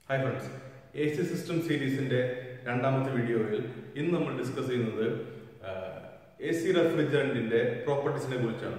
hi friends A C system സീരീസിന്റെ രണ്ടാമത്തെ വീഡിയോയിൽ ഇന്ന് നമ്മൾ ഡിസ്കസ് ചെയ്യുന്നത് എ സി റെഫ്രിജറന്റിന്റെ പ്രോപ്പർട്ടീസിനെ കുറിച്ചാണ്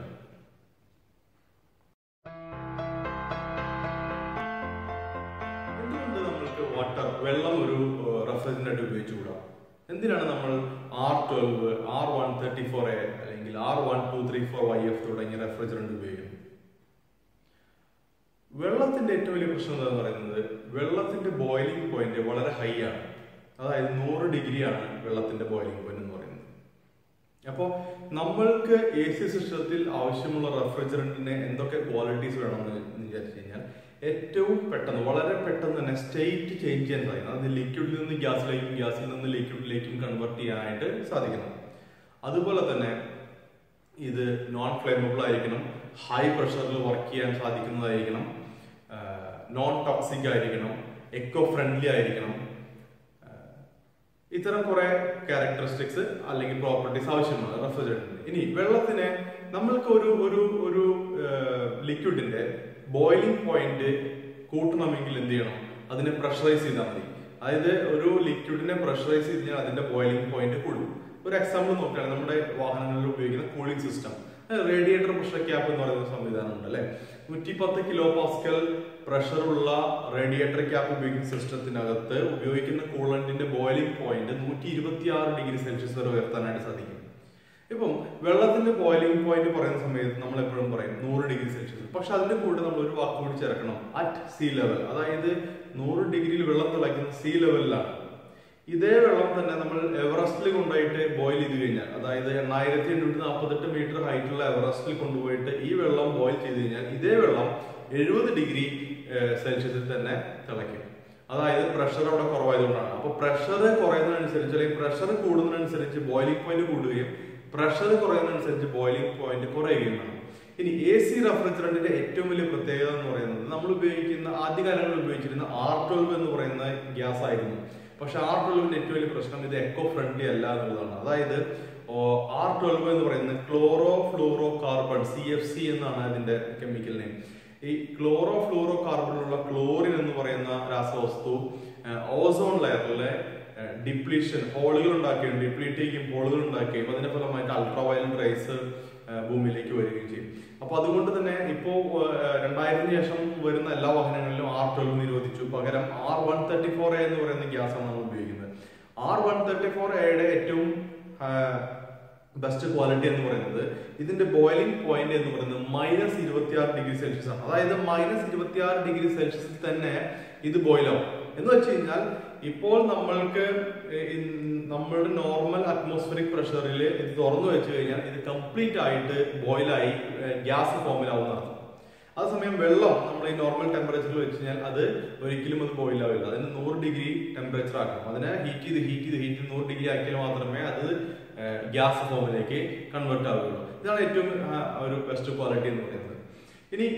എന്തുകൊണ്ട് നമ്മൾക്ക് വാട്ടർ വെള്ളം ഒരു റെഫ്രിജറന്റ് ആയിട്ട് ഉപയോഗിച്ചുകൂടാ എന്തിനാണ് നമ്മൾ R twelve R one thirty four A അല്ലെങ്കിൽ R one two three four Y F തുടങ്ങിയ റെഫ്രിജറന്റ് ഉപയോഗിക്കുന്നത് വെള്ളത്തിന്റെ ഏറ്റവും വലിയ പ്രശ്നം എന്താണെന്ന് പറയുന്നത് വെള്ളത്തിന്റെ ബോയിലിംഗ് പോയിന്റ് വളരെ ഹൈ ആണ് അതായത് നൂറ് ഡിഗ്രിയാണ് വെള്ളത്തിന്റെ ബോയിലിംഗ് പോയിന്റ് എന്ന് പറയുന്നത് അപ്പോൾ നമ്മൾക്ക് എ സി സിസ്റ്റത്തിൽ ആവശ്യമുള്ള റെഫ്രിജറന്റിന് എന്തൊക്കെ ക്വാളിറ്റീസ് വേണമെന്ന് വിചാരിച്ചു കഴിഞ്ഞാൽ ഏറ്റവും പെട്ടെന്ന് വളരെ പെട്ടെന്ന് തന്നെ സ്റ്റേറ്റ് ചേഞ്ച് ചെയ്യാൻ സാധിക്കണം അത് ലിക്വിഡിൽ നിന്ന് ഗ്യാസിലേക്കും ഗ്യാസിൽ നിന്ന് ലിക്വിഡിലേക്കും കൺവേർട്ട് ചെയ്യാനായിട്ട് സാധിക്കണം അതുപോലെ തന്നെ ഇത് നോൺ ഫ്ലെയിമബിൾ ആയിരിക്കണം ഹൈ പ്രഷറിൽ വർക്ക് ചെയ്യാൻ സാധിക്കുന്നതായിരിക്കണം നോൺ ടോക്സിക് ആയിരിക്കണം എക്കോ ഫ്രണ്ട്ലി ആയിരിക്കണം ഇത്തരം കുറെ ക്യാരക്ടറിസ്റ്റിക്സ് അല്ലെങ്കിൽ പ്രോപ്പർട്ടീസ് ആവശ്യമാണ് റെഫ്രിജറേറ്ററിന് ഇനി വെള്ളത്തിന് നമ്മൾക്ക് ഒരു ഒരു ഒരു ലിക്വിഡിന്റെ ബോയിലിംഗ് പോയിന്റ് കൂട്ടണമെങ്കിൽ എന്ത് ചെയ്യണം അതിനെ പ്രഷറൈസ് ചെയ്താൽ മതി അതായത് ഒരു ലിക്വിഡിനെ പ്രഷറൈസ് ചെയ്ത് കഴിഞ്ഞാൽ അതിന്റെ ബോയിലിംഗ് പോയിന്റ് കൂടും ഒരു എക്സാമ്പിൾ നോക്കുകയാണെങ്കിൽ നമ്മുടെ വാഹനങ്ങളിൽ ഉപയോഗിക്കുന്ന cooling system radiator pressure cap എന്ന് പറയുന്ന സംവിധാനം ഉണ്ട് അല്ലെ നൂറ്റി പത്ത് കിലോ പാസ്കൽ പ്രഷറുള്ള റേഡിയേറ്റർ ക്യാപ്പ് ഉപയോഗിക്കുന്ന സിസ്റ്റത്തിനകത്ത് ഉപയോഗിക്കുന്ന കൂളന്റിന്റെ ബോയിലിംഗ് പോയിന്റ് നൂറ്റി ഇരുപത്തി ആറ് ഡിഗ്രി സെൽഷ്യസ് വരെ ഉയർത്താനായിട്ട് സാധിക്കും ഇപ്പം വെള്ളത്തിന്റെ ബോയിലിംഗ് പോയിന്റ് പറയുന്ന സമയത്ത് നമ്മൾ എപ്പോഴും പറയും നൂറ് ഡിഗ്രി സെൽഷ്യസ് പക്ഷെ അതിന്റെ കൂടെ നമ്മൾ ഒരു വാക്ക് കൂടി ചേർക്കണം അറ്റ് സീ ലെവൽ അതായത് നൂറ് ഡിഗ്രിയിൽ വെള്ളം തിളയ്ക്കുന്ന സീ ലെവലിലാണ് ഇതേ വെള്ളം തന്നെ നമ്മൾ എവറസ്റ്റിൽ കൊണ്ടുപോയിട്ട് ബോയിൽ ചെയ്ത് കഴിഞ്ഞാൽ അതായത് എണ്ണായിരത്തി എണ്ണൂറ്റി നാൽപ്പത്തെട്ട് മീറ്റർ ഹൈറ്റുള്ള എവറസ്റ്റിൽ കൊണ്ടുപോയിട്ട് ഈ വെള്ളം ബോയിൽ ചെയ്ത് കഴിഞ്ഞാൽ ഇതേ വെള്ളം എഴുപത് ഡിഗ്രി സെൽഷ്യസിൽ തന്നെ തിളയ്ക്കും അതായത് പ്രഷർ അവിടെ കുറവായതുകൊണ്ടാണ് അപ്പൊ പ്രഷർ കുറയുന്നതനുസരിച്ച് അല്ലെങ്കിൽ പ്രഷർ കൂടുന്നതനുസരിച്ച് ബോയിലിംഗ് പോയിന്റ് കൂടുകയും പ്രഷർ കുറയുന്നതനുസരിച്ച് ബോയിലിംഗ് പോയിന്റ് കുറയുകയും വേണം ഇനി എ സി റെഫ്രിജറന്റിന്റെ ഏറ്റവും വലിയ പ്രത്യേകത എന്ന് പറയുന്നത് നമ്മൾ ഉപയോഗിക്കുന്ന ആദ്യകാലങ്ങളിൽ ഉപയോഗിച്ചിരുന്ന ആർ ട്വൽവ് എന്ന് പറയുന്ന ഗ്യാസ് ആയിരുന്നു പക്ഷെ ആർ ട്വൽവിന്റെ ഏറ്റവും വലിയ പ്രശ്നം ഇത് എക്കോ ഫ്രണ്ട്ലി അല്ല എന്നുള്ളതാണ് അതായത് ആർ ട്വൽവ് എന്ന് പറയുന്നത് chloro fluoro carbon C F C എന്നാണ് അതിന്റെ കെമിക്കൽ നെയിം ഈ ക്ലോറോ ഫ്ലൂറോ കാർബണിലുള്ള ക്ലോറിൻ എന്ന് പറയുന്ന രാസവസ്തു ഓസോൺ ലെയറിലെ ഡിപ്ലീഷൻ ഹോളുകൾ ഉണ്ടാക്കുകയും ഡിപ്ലീറ്റ് ചെയ്യും ഹോളുകൾ ഉണ്ടാക്കുകയും അതിന്റെ ഫലമായിട്ട് അൾട്രാവയലന്റ് റൈസ് ഭൂമിയിലേക്ക് വരികയും ചെയ്യും അപ്പൊ അതുകൊണ്ട് തന്നെ ഇപ്പോ രണ്ടായിരത്തിന് ശേഷം വരുന്ന എല്ലാ വാഹനങ്ങളിലും ആർ ട്വൽവ് നിരോധിച്ചു പകരം R one thirty four A എന്ന് പറയുന്ന ഗ്യാസ് ആണ് നമ്മൾ ഉപയോഗിക്കുന്നത് ആർ വൺ തേർട്ടി ഫോർ എയുടെ ഏറ്റവും ബെസ്റ്റ് ക്വാളിറ്റി എന്ന് പറയുന്നത് ഇതിന്റെ ബോയിലിംഗ് പോയിന്റ് എന്ന് പറയുന്നത് മൈനസ് ഇരുപത്തിയാറ് ഡിഗ്രി സെൽഷ്യസ് ആണ് അതായത് മൈനസ് ഇരുപത്തിയാറ് ഡിഗ്രി സെൽഷ്യസിൽ തന്നെ ഇത് ബോയിൽ ആവും എന്ന് വെച്ച് കഴിഞ്ഞാൽ ഇപ്പോൾ നമ്മൾക്ക് നമ്മളുടെ നോർമൽ അറ്റ്മോസ്ഫിയറിക് പ്രഷറിൽ ഇത് തുറന്നു വെച്ച് കഴിഞ്ഞാൽ ഇത് കംപ്ലീറ്റ് ആയിട്ട് ബോയിലായി ഗ്യാസ് ഫോമിലാവുന്നതാണ് അതേസമയം വെള്ളം നമ്മൾ ഈ നോർമൽ ടെമ്പറേച്ചറിൽ വെച്ച് കഴിഞ്ഞാൽ അത് ഒരിക്കലും അത് ബോയിൽ ആവില്ല അതിന് നൂറ് ഡിഗ്രി ടെമ്പറേച്ചർ ആക്കണം അതിനെ ഹീറ്റ് ചെയ്ത് ഹീറ്റ് ചെയ്ത് ഹീറ്റ് ചെയ്ത് നൂറ് ഡിഗ്രി ആക്കിയാൽ മാത്രമേ അത് ഗ്യാസ് ഫോമിലേക്ക് കൺവേർട്ട് ആവുകയുള്ളൂ ഇതാണ് ഏറ്റവും ഒരു ബെസ്റ്റ് ക്വാളിറ്റി എന്ന് പറയുന്നത് ഇനി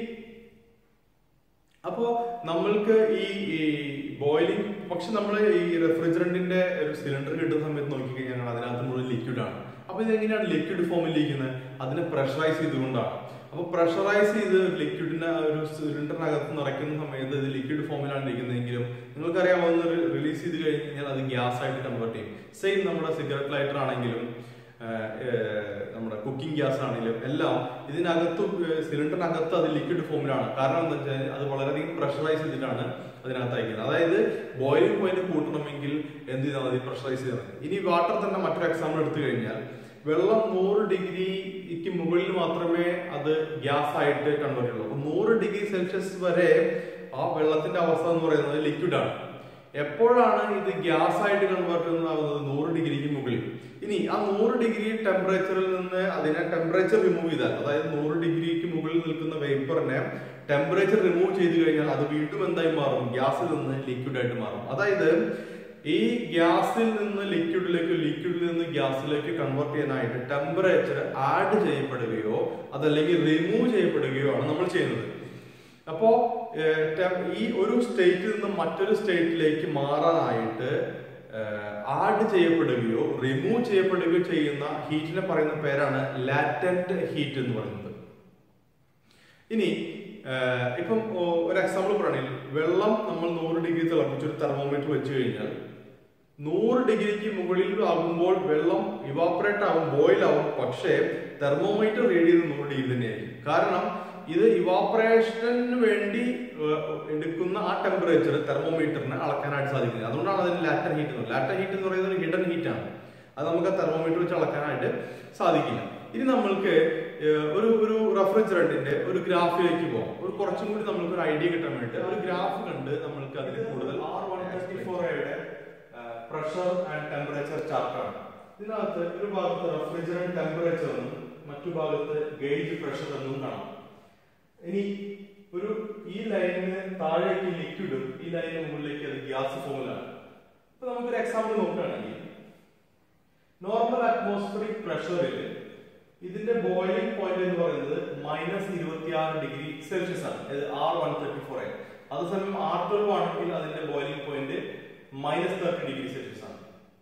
അപ്പോ നമ്മൾക്ക് ഈ ബോയിലിംഗ് പക്ഷെ നമ്മൾ ഈ റെഫ്രിജറന്റിന്റെ ഒരു സിലിണ്ടർ കിട്ടുന്ന സമയത്ത് നോക്കിക്കഴിഞ്ഞാൽ അതിനകത്ത് മുഴുവൻ ലിക്വിഡ് ആണ് അപ്പൊ ഇത് എങ്ങനെയാണ് ലിക്വിഡ് ഫോമിലിരിക്കുന്നത് അതിനെ പ്രഷറൈസ് ചെയ്തുകൊണ്ടാണ് അപ്പൊ പ്രഷറൈസ് ചെയ്ത് ലിക്വിഡിനെ ഒരു സിലിണ്ടറിനകത്ത് നിറയ്ക്കുന്ന സമയത്ത് ഇത് ലിക്വിഡ് ഫോമിലാണ് ഇരിക്കുന്നതെങ്കിലും നിങ്ങൾക്കറിയാവുന്ന റിലീസ് ചെയ്ത് കഴിഞ്ഞാൽ അത് ഗ്യാസ് ആയിട്ട് കൺവേർട്ട് ചെയ്യും സെയിം നമ്മുടെ സിഗരറ്റ് ലൈറ്റർ ആണെങ്കിലും നമ്മുടെ കുക്കിംഗ് ഗ്യാസ് ആണെങ്കിലും എല്ലാം ഇതിനകത്ത് സിലിണ്ടറിനകത്ത് അത് ലിക്വിഡ് ഫോമിലാണ് കാരണം എന്താ വെച്ചാൽ അത് വളരെയധികം പ്രഷറൈസ് ചെയ്തിട്ടാണ് അതിനകത്ത് അയക്കുന്നത് അതായത് ബോയിലിംഗ് പോയിന്റ് കൂട്ടണമെങ്കിൽ എന്ത് ചെയ്താൽ മതി പ്രഷറൈസ് ചെയ്താൽ മതി ഇനി വാട്ടർ തന്നെ മറ്റൊരു എക്സാമ്പിൾ എടുത്തു കഴിഞ്ഞാൽ വെള്ളം നൂറ് ഡിഗ്രിക്ക് മുകളിൽ മാത്രമേ അത് ഗ്യാസ് ആയിട്ട് കൺവേർട്ട് ചെയ്യുള്ളൂ അപ്പൊ നൂറ് ഡിഗ്രി സെൽഷ്യസ് വരെ ആ വെള്ളത്തിന്റെ അവസ്ഥ എന്ന് പറയുന്നത് ലിക്വിഡ് ആണ് എപ്പോഴാണ് ഇത് ഗ്യാസ് ആയിട്ട് കൺവേർട്ട് ആവുന്നത് നൂറ് ഡിഗ്രിക്ക് മുകളിൽ ഇനി ആ നൂറ് ഡിഗ്രി ടെമ്പറേച്ചറിൽ നിന്ന് അതിനെ ടെമ്പറേച്ചർ റിമൂവ് ചെയ്താൽ അതായത് നൂറ് ഡിഗ്രിക്ക് മുകളിൽ നിൽക്കുന്ന വേപ്പറിനെ ടെമ്പറേച്ചർ റിമൂവ് ചെയ്ത് കഴിഞ്ഞാൽ അത് വീണ്ടും എന്തായി മാറും ഗ്യാസിൽ നിന്ന് ലിക്വിഡ് ആയിട്ട് മാറും അതായത് ഈ ഗ്യാസിൽ നിന്ന് ലിക്വിഡിലേക്ക് ലിക്വിഡിൽ നിന്ന് ഗ്യാസിലേക്ക് കൺവേർട്ട് ചെയ്യാനായിട്ട് ടെമ്പറേച്ചർ ആഡ് ചെയ്യപ്പെടുകയോ അതല്ലെങ്കിൽ റിമൂവ് ചെയ്യപ്പെടുകയോ ആണ് നമ്മൾ ചെയ്യുന്നത് അപ്പോ ഈ ഒരു സ്റ്റേറ്റിൽ നിന്ന് മറ്റൊരു സ്റ്റേറ്റിലേക്ക് മാറാനായിട്ട് ആഡ് ചെയ്യപ്പെടുകയോ റിമൂവ് ചെയ്യപ്പെടുകയോ ചെയ്യുന്ന ഹീറ്റിനെ പറയുന്ന പേരാണ് ലാറ്റന്റ് ഹീറ്റ് എന്ന് പറയുന്നത് ഇനി ഇപ്പം ഓ, ഒരു എക്സാമ്പിൾ പറയുകയാണെങ്കിൽ വെള്ളം നമ്മൾ നൂറ് ഡിഗ്രി തിളപ്പിച്ച് ഉറപ്പിച്ചൊരു തെർമോമീറ്റർ വെച്ച് കഴിഞ്ഞാൽ നൂറ് ഡിഗ്രിക്ക് മുകളിൽ ആകുമ്പോൾ വെള്ളം ഇവാപ്പറേറ്റ് ആവും ബോയിൽ ആവും പക്ഷേ തെർമോമീറ്റർ റീഡ് ചെയ്ത് നൂറ് ഡിഗ്രി തന്നെയായിരിക്കും കാരണം ഇത് ഇവാപ്പറേഷന് വേണ്ടി ഏഹ്, എടുക്കുന്ന ആ ടെമ്പറേച്ചർ തെർമോമീറ്ററിന് അളക്കാനായിട്ട് സാധിക്കുന്നത് അതുകൊണ്ടാണ് അതിന് ലാറ്റർ ഹീറ്റ് എന്ന് ലാറ്റർ ഹീറ്റ് എന്ന് പറയുന്നത് ഒരു ഹിഡൻ ഹീറ്റ് ആണ് അത് നമുക്ക് തെർമോമീറ്റർ വെച്ച് അളക്കാനായിട്ട് സാധിക്കില്ല ഇനി നമ്മൾക്ക് ഏഹ്, ഒരു ഒരു റെഫ്രിജറന്റിന്റെ ഒരു ഗ്രാഫിലേക്ക് പോകാം ഒരു കുറച്ചും കൂടി നമ്മൾക്ക് ഒരു ഐഡിയ കിട്ടാൻ വേണ്ടി ഒരു ഗ്രാഫ് കണ്ട് നമ്മൾക്ക് അതിൽ കൂടുതൽ ആർ വൺ തേർട്ടി ഫോർ എയുടെ പ്രഷർ ആൻഡ് ടെമ്പറേച്ചർ ചാർട്ടാണ് ഇതിനകത്ത് ഒരു ഭാഗത്ത് റെഫ്രിജറന്റ് ടെമ്പറേച്ചർ എന്നും മറ്റു ഭാഗത്ത് ഗേജ് പ്രഷർ എന്നും കാണാം ഇനി ഒരു ഈ ലൈനിന് താഴേക്ക് ലിക്വിഡും ഈ ലൈനിന് മുകളിലേക്ക് അത് ഗ്യാസ് ഫോമിലാണ് ഇപ്പൊ നമുക്കൊരു എക്സാമ്പിൾ നോക്കുകയാണെങ്കിൽ നോർമൽ അറ്റ്മോസ്ഫിയറിക് പ്രഷറിൽ ഇതിന്റെ ബോയിലിംഗ് പോയിന്റ് എന്ന് പറയുന്നത് മൈനസ് ഇരുപത്തിയാറ് ഡിഗ്രി സെൽഷ്യസ് ആണ് ഇത് ആർ വൺ തേർട്ടി ഫോർ ആയി അതേസമയം ആർ ട്വൽവ് ആണെങ്കിൽ അതിന്റെ boiling point minus thirty degree Celsius ആണ്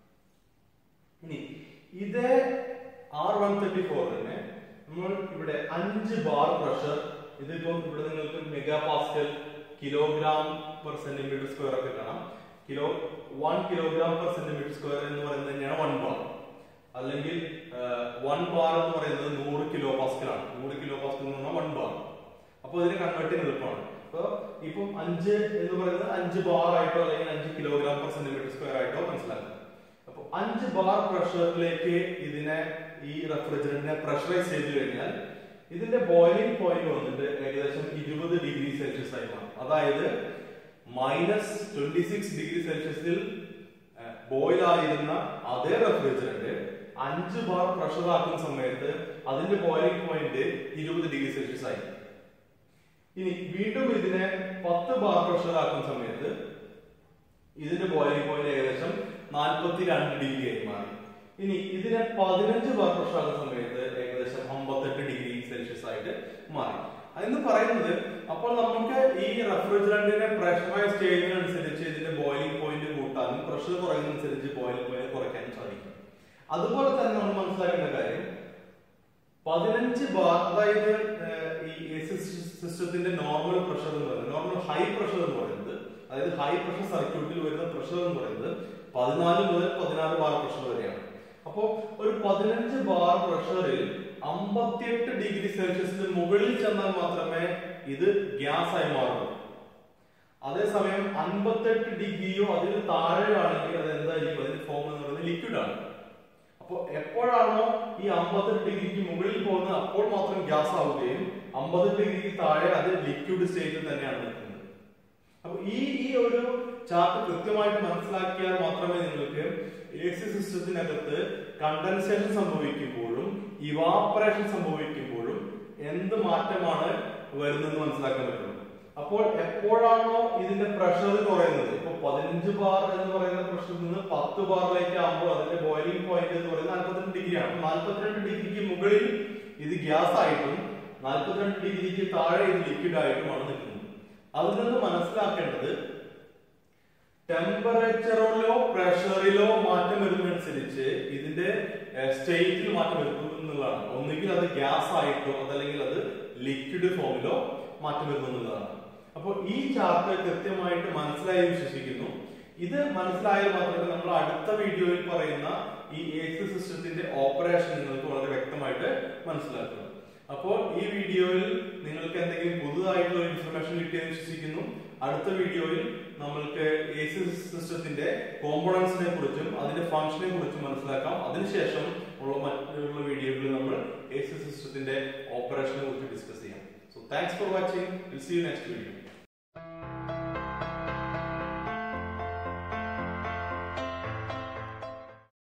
ഇനി ഇതേ ആർ വൺ തേർട്ടി ഫോറിന് നമ്മൾ ഇവിടെ അഞ്ച് ബാർ പ്രഷർ ഇതിപ്പം ഇവിടെ നിങ്ങൾക്ക് mega pascal kilogram per centimetre square ഒക്കെ കാണാം kilo one kilogram per centimetre square എന്ന് പറയുന്നത് തന്നെയാണ് വൺ ബാർ അല്ലെങ്കിൽ വൺ ബാർ എന്ന് പറയുന്നത് നൂറ് കിലോ പാസ്കൽ ആണ് നൂറ് കിലോ പാസ്കൽ എന്ന് പറഞ്ഞാൽ വൺ ബാർ അപ്പോൾ ഇതിനെ കൺവേർട്ട് ചെയ്യാൻ എളുപ്പമാണ് അപ്പൊ ഇപ്പം അഞ്ച് എന്ന് പറയുന്നത് അഞ്ച് ബാർ ആയിട്ടോ അല്ലെങ്കിൽ അഞ്ച് കിലോഗ്രാം പെർ സെന്റിമീറ്റർ സ്ക്വയർ ആയിട്ടോ മനസ്സിലാക്കാം അപ്പൊ അഞ്ച് ബാർ പ്രഷറിലേക്ക് ഇതിനെ ഈ റെഫ്രിജറന്റിനെ പ്രഷറൈസ് ചെയ്ത് കഴിഞ്ഞാൽ ഇതിന്റെ ബോയിലിംഗ് പോയിന്റ് വന്നിട്ട് ഏകദേശം ഇരുപത് ഡിഗ്രി സെൽഷ്യസ് ആയി മാറും അതായത് മൈനസ് ട്വന്റി സിക്സ് ഡിഗ്രി സെൽഷ്യസിൽ ബോയിൽ ആയിരുന്ന അതേ റെഫ്രിജറന്റ് അഞ്ച് ബാർ പ്രഷർ ആക്കുന്ന സമയത്ത് അതിന്റെ ബോയിലിംഗ് പോയിന്റ് ഇരുപത് ഡിഗ്രി സെൽഷ്യസ് ആയി ഇനി വീണ്ടും ഇതിനെ പത്ത് ബാർ പ്രഷർ ആക്കുന്ന സമയത്ത് ഇതിന്റെ ബോയിലിംഗ് പോയിന്റ് ഏകദേശം നാൽപ്പത്തി രണ്ട് ഡിഗ്രി ആയി മാറി ഇനി ഇതിനെ പതിനഞ്ച് ബാർ പ്രഷർ ആകുന്ന സമയത്ത് ഏകദേശം അമ്പത്തെട്ട് ഡിഗ്രി സെൽഷ്യസ് ആയിട്ട് മാറി എന്ന് പറയുന്നത് അപ്പോൾ നമുക്ക് ഈ റെഫ്രിജറന്റിനെ പ്രഷറൈസ് ചെയ്യുന്നതനുസരിച്ച് ഇതിന്റെ ബോയിലിംഗ് പോയിന്റ് കൂട്ടാനും പ്രഷർ കുറയുന്നതനുസരിച്ച് ബോയിലിംഗ് പോയിന്റ് കുറയ്ക്കാനും സാധിക്കും അതുപോലെ തന്നെ നമ്മൾ മനസ്സിലാക്കേണ്ട കാര്യം പതിനഞ്ച് ബാർ അതായത് ഏഹ്, ഈ എ സി സിസ്റ്റത്തിന്റെ നോർമൽ പ്രഷർ എന്ന് പറയുന്നത് നോർമൽ ഹൈ പ്രഷർ എന്ന് പറയുന്നത് അതായത് ഹൈ പ്രഷർ സർക്യൂട്ടിൽ വരുന്ന പ്രഷർ എന്ന് പറയുന്നത് പതിനാല് മുതൽ പതിനാറ് ബാർ പ്രഷർ വരെയാണ് അപ്പോ ഒരു പതിനഞ്ച് ബാർ പ്രഷറിൽ അമ്പത്തിയെട്ട് ഡിഗ്രി സെൽഷ്യസിന് മുകളിൽ ചെന്നാൽ മാത്രമേ ഇത് ഗ്യാസ് ആയി മാറുള്ളൂ അതേസമയം അൻപത്തെട്ട് ഡിഗ്രിയോ അതിൽ താഴെയാണെങ്കിൽ അത് എന്തായിരിക്കും അതിന്റെ ഫോം എന്ന് പറയുന്നത് ലിക്വിഡ് ആണ് അപ്പോൾ എപ്പോഴാണോ ഈ അമ്പത്തെട്ട് ഡിഗ്രിക്ക് മുകളിൽ പോകുന്നത് അപ്പോൾ മാത്രം ഗ്യാസ് ആവുകയും അമ്പത്തെട്ട് ഡിഗ്രിക്ക് താഴെ അത് ലിക്വിഡ് സ്റ്റേറ്റിൽ തന്നെയാണ് നിൽക്കുന്നത് അപ്പൊ ഈ ഈ ഒരു ചാർട്ട് കൃത്യമായിട്ട് മനസ്സിലാക്കിയാൽ മാത്രമേ നിങ്ങൾക്ക് എ സി സിസ്റ്റത്തിനകത്ത് കണ്ടൻസേഷൻ സംഭവിക്കുമ്പോഴും ഇവാപ്പറേഷൻ സംഭവിക്കുമ്പോഴും എന്ത് മാറ്റമാണ് വരുന്നതെന്ന് മനസ്സിലാക്കാൻ പറ്റുള്ളൂ അപ്പോൾ എപ്പോഴാണോ ഇതിന്റെ പ്രഷർ കുറയുന്നത് ഇപ്പൊ പതിനഞ്ച് ബാർ എന്ന് പറയുന്ന പ്രഷറിൽ നിന്ന് പത്ത് ബാറിലേക്ക് ആകുമ്പോൾ അതിന്റെ ബോയിലിംഗ് പോയിന്റ് എന്ന് പറയുന്നത് നാൽപ്പത്തിരണ്ട് ഡിഗ്രി ആണ് നാൽപ്പത്തിരണ്ട് ഡിഗ്രിക്ക് മുകളിൽ ഇത് ഗ്യാസ് ആയിട്ടും നാൽപ്പത്തിരണ്ട് ഡിഗ്രിക്ക് താഴെ ഇത് ലിക്വിഡ് ആയിട്ടുമാണ് നിൽക്കുന്നത് അതിൽ നിന്ന് മനസ്സിലാക്കേണ്ടത് ടെമ്പറേച്ചറിലോ പ്രഷറിലോ മാറ്റം വരുന്നതനുസരിച്ച് ഇതിന്റെ സ്റ്റേറ്റിൽ മാറ്റം വരുന്നു എന്നുള്ളതാണ് ഒന്നുകിൽ അത് ഗ്യാസ് ആയിട്ടോ അതല്ലെങ്കിൽ അത് ലിക്വിഡ് ഫോമിലോ മാറ്റം വരുന്നു എന്നുള്ളതാണ് അപ്പോൾ ഈ ചാർട്ട് കൃത്യമായിട്ട് മനസ്സിലായി വിശ്വസിക്കുന്നു ഇത് മനസ്സിലായാൽ മാത്രമേ നമ്മൾ അടുത്ത വീഡിയോയിൽ പറയുന്ന ഈ എ സി സിസ്റ്റത്തിന്റെ ഓപ്പറേഷൻ നിങ്ങൾക്ക് വളരെ വ്യക്തമായിട്ട് മനസ്സിലാക്കുക അപ്പോൾ ഈ വീഡിയോയിൽ നിങ്ങൾക്ക് എന്തെങ്കിലും പുതുതായിട്ടുള്ള ഇൻഫർമേഷൻ കിട്ടിയെന്ന് വിശ്വസിക്കുന്നു അടുത്ത വീഡിയോയിൽ നമ്മൾക്ക് എ സി സിസ്റ്റത്തിന്റെ കോമ്പോണൻസിനെ കുറിച്ചും അതിന്റെ ഫംഗ്ഷനെ കുറിച്ചും മനസ്സിലാക്കാം അതിനുശേഷം ഉള്ള മറ്റുള്ള വീഡിയോകളിൽ നമ്മൾ എ സി സിസ്റ്റത്തിന്റെ ഓപ്പറേഷനെ കുറിച്ച് ഡിസ്കസ് ചെയ്യാം so thanks for watching will see you next video